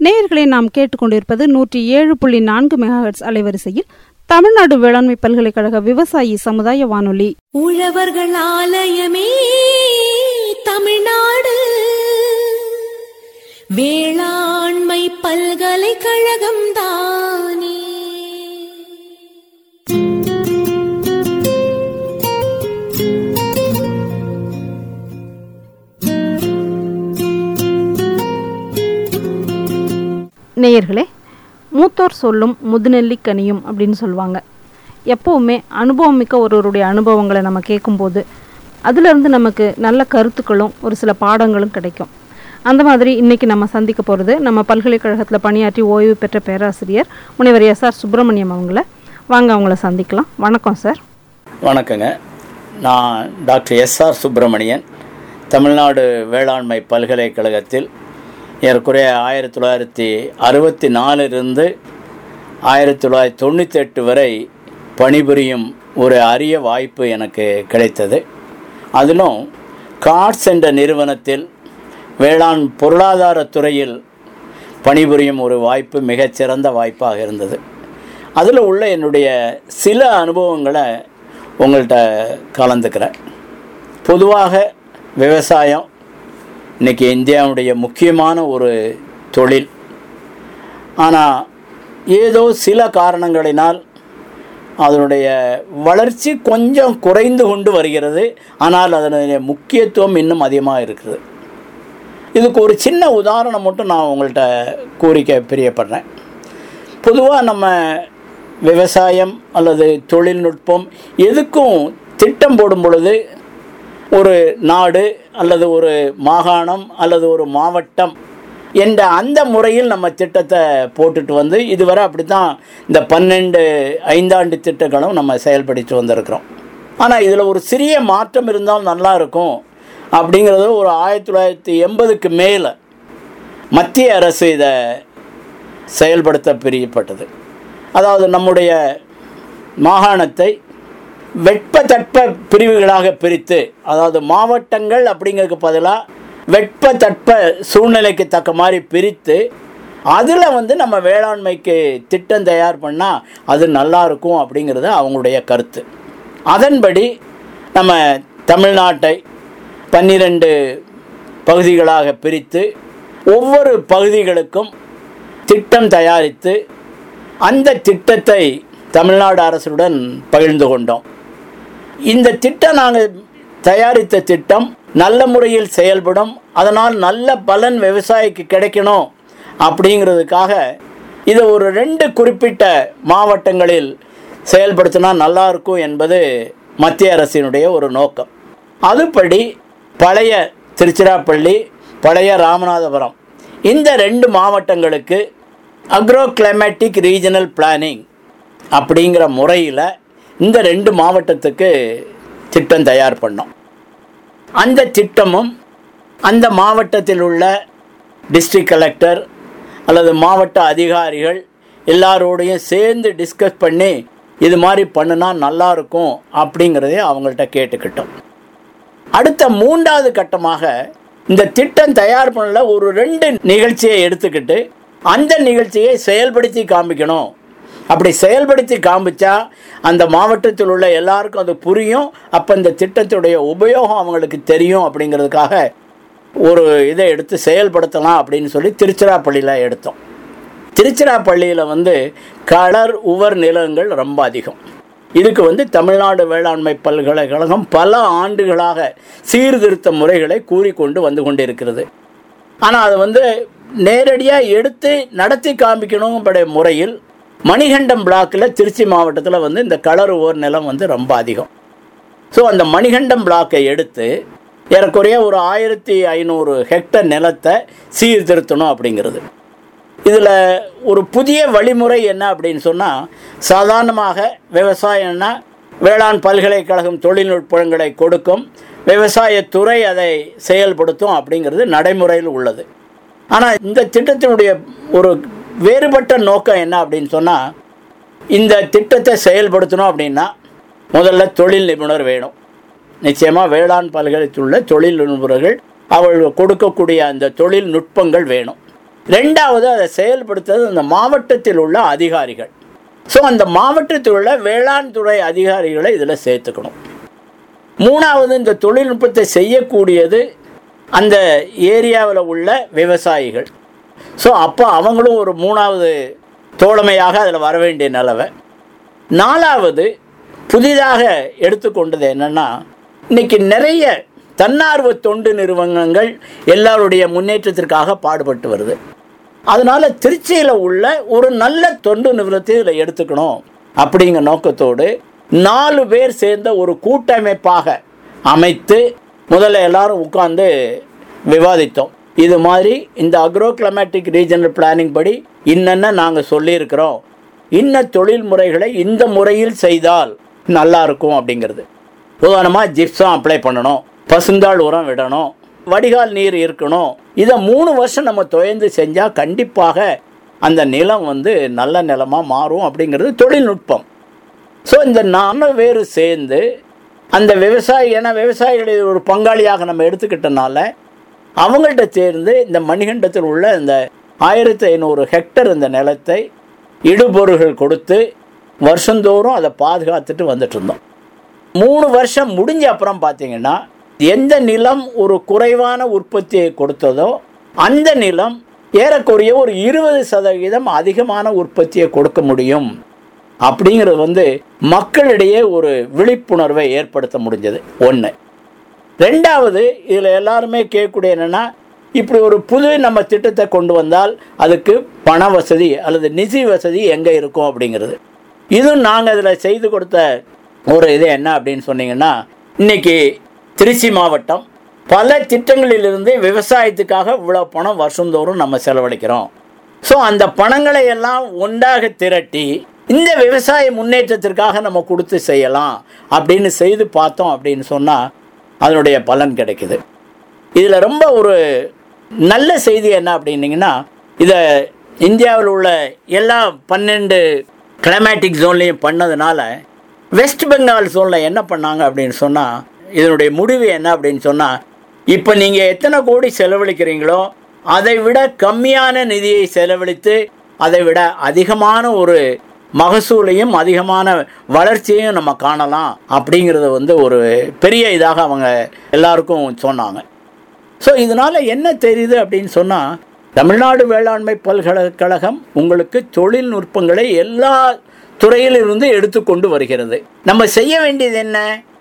நேயர்களை நாம் கேட்டுக்கொண்டிருப்பது நூற்றி ஏழு புள்ளி நான்கு மெகாஹெட்ஸ் அலைவரிசையில் தமிழ்நாடு வேளாண்மை பல்கலைக்கழக விவசாயி சமுதாய வானொலி உழவர்கள் ஆலயமே தமிழ்நாடு வேளாண்மை பல்கலைக்கழகம் தானே நேயர்களே மூத்தோர் சொல்லும் முதுநெல்லி கனியும் அப்படின்னு சொல்லுவாங்க எப்போவுமே அனுபவம் மிக்க ஒருவருடைய அனுபவங்களை நம்ம கேட்கும்போது அதிலிருந்து நமக்கு நல்ல கருத்துக்களும் ஒரு சில பாடங்களும் கிடைக்கும் அந்த மாதிரி இன்னைக்கு நம்ம சந்திக்க போகிறது நம்ம பல்கலைக்கழகத்தில் பணியாற்றி ஓய்வு பெற்ற பேராசிரியர் முனைவர் எஸ் ஆர் சுப்பிரமணியம் அவங்கள வாங்க அவங்கள சந்திக்கலாம் வணக்கம் சார் வணக்கங்க நான் டாக்டர் எஸ்ஆர் சுப்பிரமணியன் தமிழ்நாடு வேளாண்மை பல்கலைக்கழகத்தில் ஏறக்குறைய ஆயிரத்தி தொள்ளாயிரத்தி அறுபத்தி நாலிலிருந்து ஆயிரத்தி தொள்ளாயிரத்தி தொண்ணூற்றி எட்டு வரை பணிபுரியும் ஒரு அரிய வாய்ப்பு எனக்கு கிடைத்தது அதிலும் கார்ட்ஸ் என்ற நிறுவனத்தில் வேளாண் பொருளாதார துறையில் பணிபுரியும் ஒரு வாய்ப்பு மிகச்சிறந்த வாய்ப்பாக இருந்தது அதில் உள்ள என்னுடைய சில அனுபவங்களை உங்கள்கிட்ட கலந்துக்கிறேன் பொதுவாக விவசாயம் இன்றைக்கி இந்தியாவுடைய முக்கியமான ஒரு தொழில் ஆனால் ஏதோ சில காரணங்களினால் அதனுடைய வளர்ச்சி கொஞ்சம் குறைந்து கொண்டு வருகிறது ஆனால் அதனுடைய முக்கியத்துவம் இன்னும் அதிகமாக இருக்குது இதுக்கு ஒரு சின்ன உதாரணம் மட்டும் நான் உங்கள்கிட்ட கூறிக்க பிரியப்படுறேன் பொதுவாக நம்ம விவசாயம் அல்லது தொழில்நுட்பம் எதுக்கும் திட்டம் போடும் பொழுது ஒரு நாடு அல்லது ஒரு மாகாணம் அல்லது ஒரு மாவட்டம் என்ற அந்த முறையில் நம்ம திட்டத்தை போட்டுட்டு வந்து இதுவரை அப்படி தான் இந்த பன்னெண்டு ஐந்தாண்டு திட்டங்களும் நம்ம செயல்படுத்தி வந்திருக்கிறோம் ஆனால் இதில் ஒரு சிறிய மாற்றம் இருந்தால் நல்லா இருக்கும் அப்படிங்கிறது ஒரு ஆயிரத்தி தொள்ளாயிரத்தி எண்பதுக்கு மேலே மத்திய அரசு இதை செயல்படுத்த பிரியப்பட்டது அதாவது நம்முடைய மாகாணத்தை வெட்ப தட்ப பிரிவுகளாக பிரித்து அதாவது மாவட்டங்கள் அப்படிங்கிறதுக்கு பதிலாக வெட்ப தட்ப சூழ்நிலைக்கு தக்க மாதிரி பிரித்து அதில் வந்து நம்ம வேளாண்மைக்கு திட்டம் தயார் பண்ணால் அது நல்லா இருக்கும் அப்படிங்கிறது அவங்களுடைய கருத்து அதன்படி நம்ம தமிழ்நாட்டை பன்னிரண்டு பகுதிகளாக பிரித்து ஒவ்வொரு பகுதிகளுக்கும் திட்டம் தயாரித்து அந்த திட்டத்தை தமிழ்நாடு அரசுடன் பகிர்ந்து கொண்டோம் இந்த திட்டம் நாங்கள் தயாரித்த திட்டம் நல்ல முறையில் செயல்படும் அதனால் நல்ல பலன் விவசாயிக்கு கிடைக்கணும் அப்படிங்கிறதுக்காக இதை ஒரு ரெண்டு குறிப்பிட்ட மாவட்டங்களில் செயல்படுத்தினா நல்லா இருக்கும் என்பது மத்திய அரசினுடைய ஒரு நோக்கம் அதுபடி பழைய திருச்சிராப்பள்ளி பழைய ராமநாதபுரம் இந்த ரெண்டு மாவட்டங்களுக்கு அக்ரோ கிளைமேட்டிக் ரீஜனல் பிளானிங் அப்படிங்கிற முறையில் இந்த ரெண்டு மாவட்டத்துக்கு திட்டம் தயார் பண்ணோம் அந்த திட்டமும் அந்த மாவட்டத்தில் உள்ள டிஸ்ட்ரிக்ட் கலெக்டர் அல்லது மாவட்ட அதிகாரிகள் எல்லாரோடையும் சேர்ந்து டிஸ்கஸ் பண்ணி இது மாதிரி பண்ணுனா நல்லா இருக்கும் அப்படிங்கிறதே அவங்கள்ட்ட கேட்டுக்கிட்டோம் அடுத்த மூன்றாவது கட்டமாக இந்த திட்டம் தயார் பண்ணல ஒரு ரெண்டு நிகழ்ச்சியை எடுத்துக்கிட்டு அந்த நிகழ்ச்சியை செயல்படுத்தி காமிக்கணும் அப்படி செயல்படுத்தி காமிச்சா அந்த மாவட்டத்தில் உள்ள எல்லாருக்கும் அது புரியும் அப்போ இந்த திட்டத்துடைய உபயோகம் அவங்களுக்கு தெரியும் அப்படிங்கிறதுக்காக ஒரு இதை எடுத்து செயல்படுத்தலாம் அப்படின்னு சொல்லி திருச்சிராப்பள்ளியில் எடுத்தோம் திருச்சிராப்பள்ளியில் வந்து கலர் உவர் நிலங்கள் ரொம்ப அதிகம் இதுக்கு வந்து தமிழ்நாடு வேளாண்மை பல்கலைக்கழகம் பல ஆண்டுகளாக சீர்திருத்த முறைகளை கூறிக்கொண்டு வந்து கொண்டிருக்கிறது ஆனால் அது வந்து நேரடியாக எடுத்து நடத்தி காமிக்கணுங்கிற முறையில் மணிகண்டம் பிளாக்கில் திருச்சி மாவட்டத்தில் வந்து இந்த கலர் ஓர் நிலம் வந்து ரொம்ப அதிகம் ஸோ அந்த மணிகண்டம் பிளாக்கை எடுத்து ஏறக்குறைய ஒரு ஆயிரத்தி ஐநூறு ஹெக்டர் நிலத்தை சீர்திருத்தணும் அப்படிங்கிறது இதில் ஒரு புதிய வழிமுறை என்ன அப்படின்னு சொன்னால் சாதாரணமாக விவசாயம்னா வேளாண் பல்கலைக்கழகம் தொழில்நுட்பங்களை கொடுக்கும் விவசாயத்துறை அதை செயல்படுத்தும் அப்படிங்கிறது நடைமுறையில் உள்ளது ஆனால் இந்த திட்டத்தினுடைய ஒரு வேறுபட்ட நோக்கம் என்ன அப்படின்னு சொன்னால் இந்த திட்டத்தை செயல்படுத்தணும் அப்படின்னா முதல்ல தொழில் நிபுணர் வேணும் நிச்சயமாக வேளாண் பல்கலைக்கழகத்தில் உள்ள தொழில் நிபுணர்கள் அவர்கள் கொடுக்கக்கூடிய அந்த தொழில்நுட்பங்கள் வேணும் ரெண்டாவது அதை செயல்படுத்துறது அந்த மாவட்டத்தில் உள்ள அதிகாரிகள் ஸோ அந்த மாவட்டத்தில் உள்ள வேளாண் துறை அதிகாரிகளை இதில் சேர்த்துக்கணும் மூணாவது இந்த தொழில்நுட்பத்தை செய்யக்கூடியது அந்த ஏரியாவில் உள்ள விவசாயிகள் ஸோ அப்போ அவங்களும் ஒரு மூணாவது தோழமையாக அதில் வர வேண்டிய நிலவை நாலாவது புதிதாக எடுத்துக்கொண்டது என்னென்னா இன்னைக்கு நிறைய தன்னார்வ தொண்டு நிறுவனங்கள் எல்லாருடைய முன்னேற்றத்திற்காக பாடுபட்டு வருது அதனால திருச்சியில் உள்ள ஒரு நல்ல தொண்டு நிறுவனத்தை இதில் எடுத்துக்கணும் அப்படிங்கிற நோக்கத்தோடு நாலு பேர் சேர்ந்த ஒரு கூட்டமைப்பாக அமைத்து முதல்ல எல்லாரும் உட்கார்ந்து விவாதித்தோம் இது மாதிரி இந்த அக்ரோ கிளைமேட்டிக் ரீஜனல் பிளானிங் படி இன்னென்ன நாங்கள் சொல்லியிருக்கிறோம் இன்ன தொழில் முறைகளை இந்த முறையில் செய்தால் நல்லா இருக்கும் அப்படிங்கிறது உதாரணமாக ஜிப்ஸம் அப்ளை பண்ணணும் பசுந்தாள் உரம் விடணும் வடிகால் நீர் இருக்கணும் இதை மூணு வருஷம் நம்ம துயர்ந்து செஞ்சால் கண்டிப்பாக அந்த நிலம் வந்து நல்ல நிலமாக மாறும் அப்படிங்கிறது தொழில்நுட்பம் ஸோ இந்த நாலு பேர் சேர்ந்து அந்த விவசாயி ஏன்னா விவசாயிகளை ஒரு பங்காளியாக நம்ம எடுத்துக்கிட்டனால அவங்கள்ட்ட சேர்ந்து இந்த மணிகண்டத்தில் உள்ள இந்த ஆயிரத்தி ஐநூறு ஹெக்டர் இந்த நிலத்தை இடுபொருள்கள் கொடுத்து வருஷந்தோறும் அதை பாதுகாத்துட்டு வந்துட்டு இருந்தோம் மூணு வருஷம் முடிஞ்ச அப்புறம் பார்த்தீங்கன்னா எந்த நிலம் ஒரு குறைவான உற்பத்தியை கொடுத்ததோ அந்த நிலம் ஏறக்குறைய ஒரு இருபது சதவீதம் அதிகமான உற்பத்தியை கொடுக்க முடியும் அப்படிங்கிறது வந்து மக்களிடையே ஒரு விழிப்புணர்வை ஏற்படுத்த முடிஞ்சது ஒன்று ரெண்டாவது இதில் எல்லாருமே கேட்கக்கூடிய என்னென்னா இப்படி ஒரு புது நம்ம திட்டத்தை கொண்டு வந்தால் அதுக்கு பண வசதி அல்லது நிதி வசதி எங்கே இருக்கும் அப்படிங்கிறது இதுவும் நாங்கள் இதில் செய்து கொடுத்த ஒரு இது என்ன அப்படின்னு சொன்னீங்கன்னா இன்னைக்கு திருச்சி மாவட்டம் பல திட்டங்களிலிருந்து விவசாயத்துக்காக இவ்வளோ பணம் வருஷந்தோறும் நம்ம செலவழிக்கிறோம் ஸோ அந்த பணங்களை எல்லாம் ஒன்றாக திரட்டி இந்த விவசாய முன்னேற்றத்திற்காக நம்ம கொடுத்து செய்யலாம் அப்படின்னு செய்து பார்த்தோம் அப்படின்னு சொன்னால் அதனுடைய பலன் கிடைக்குது இதில் ரொம்ப ஒரு நல்ல செய்தி என்ன அப்படின்னீங்கன்னா இதை இந்தியாவில் உள்ள எல்லா பன்னெண்டு கிளைமேட்டிக் ஜோன்லேயும் பண்ணதுனால வெஸ்ட் பெங்கால் ஜோனில் என்ன பண்ணாங்க அப்படின்னு சொன்னால் இதனுடைய முடிவு என்ன அப்படின்னு சொன்னால் இப்போ நீங்கள் எத்தனை கோடி செலவழிக்கிறீங்களோ அதை விட கம்மியான நிதியை செலவழித்து அதை விட அதிகமான ஒரு மகசூலையும் அதிகமான வளர்ச்சியையும் நம்ம காணலாம் அப்படிங்கிறத வந்து ஒரு பெரிய இதாக அவங்க எல்லாருக்கும் சொன்னாங்க ஸோ இதனால் என்ன தெரியுது அப்படின்னு சொன்னால் தமிழ்நாடு வேளாண்மை பல்கலைக்கழகம் உங்களுக்கு தொழில்நுட்பங்களை எல்லா துறையிலிருந்து எடுத்துக்கொண்டு வருகிறது நம்ம செய்ய வேண்டியது என்ன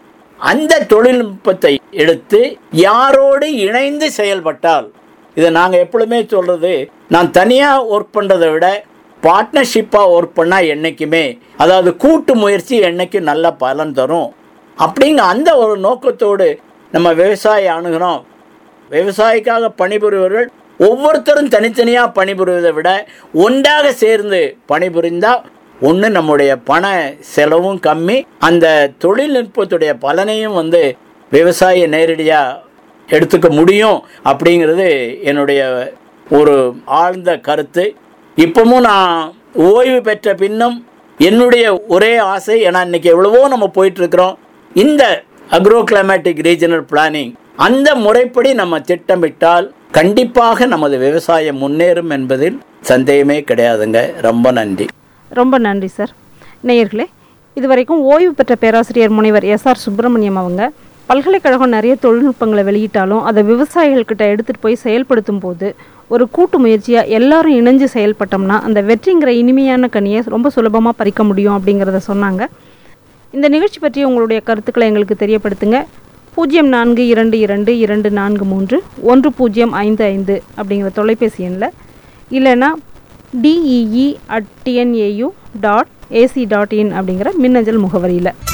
அந்த தொழில்நுட்பத்தை எடுத்து யாரோடு இணைந்து செயல்பட்டால் இதை நாங்கள் எப்பொழுதுமே சொல்கிறது நான் தனியாக ஒர்க் பண்ணுறதை விட பார்ட்னர்ஷிப்பாக ஒர்க் பண்ணால் என்றைக்குமே அதாவது கூட்டு முயற்சி என்னைக்கு நல்ல பலன் தரும் அப்படிங்கிற அந்த ஒரு நோக்கத்தோடு நம்ம விவசாயி அணுகிறோம் விவசாயிக்காக பணிபுரிபவர்கள் ஒவ்வொருத்தரும் தனித்தனியாக பணிபுரிவதை விட ஒன்றாக சேர்ந்து பணிபுரிந்தால் ஒன்று நம்முடைய பண செலவும் கம்மி அந்த தொழில்நுட்பத்துடைய பலனையும் வந்து விவசாயி நேரடியாக எடுத்துக்க முடியும் அப்படிங்கிறது என்னுடைய ஒரு ஆழ்ந்த கருத்து இப்பவும் நான் ஓய்வு பெற்ற பின்னும் என்னுடைய ஒரே ஆசை ஏன்னா இன்னைக்கு எவ்வளவோ நம்ம போயிட்டு இருக்கிறோம் இந்த அக்ரோ கிளைமேட்டிக் ரீஜனல் பிளானிங் அந்த முறைப்படி நம்ம திட்டமிட்டால் கண்டிப்பாக நமது விவசாயம் முன்னேறும் என்பதில் சந்தேகமே கிடையாதுங்க ரொம்ப நன்றி ரொம்ப நன்றி சார் நேயர்களே இதுவரைக்கும் ஓய்வு பெற்ற பேராசிரியர் முனைவர் எஸ்ஆர் சுப்பிரமணியம் அவங்க பல்கலைக்கழகம் நிறைய தொழில்நுட்பங்களை வெளியிட்டாலும் அதை விவசாயிகள்கிட்ட எடுத்துகிட்டு போய் செயல்படுத்தும் போது ஒரு கூட்டு முயற்சியாக எல்லாரும் இணைஞ்சு செயல்பட்டோம்னா அந்த வெற்றிங்கிற இனிமையான கனியை ரொம்ப சுலபமாக பறிக்க முடியும் அப்படிங்கிறத சொன்னாங்க இந்த நிகழ்ச்சி பற்றி உங்களுடைய கருத்துக்களை எங்களுக்கு தெரியப்படுத்துங்க பூஜ்ஜியம் நான்கு இரண்டு இரண்டு இரண்டு நான்கு மூன்று ஒன்று பூஜ்ஜியம் ஐந்து ஐந்து அப்படிங்கிற தொலைபேசி எண்ணில் இல்லைன்னா DEE at TNAU dot AC dot in அப்படிங்கிற மின்னஞ்சல் முகவரியில்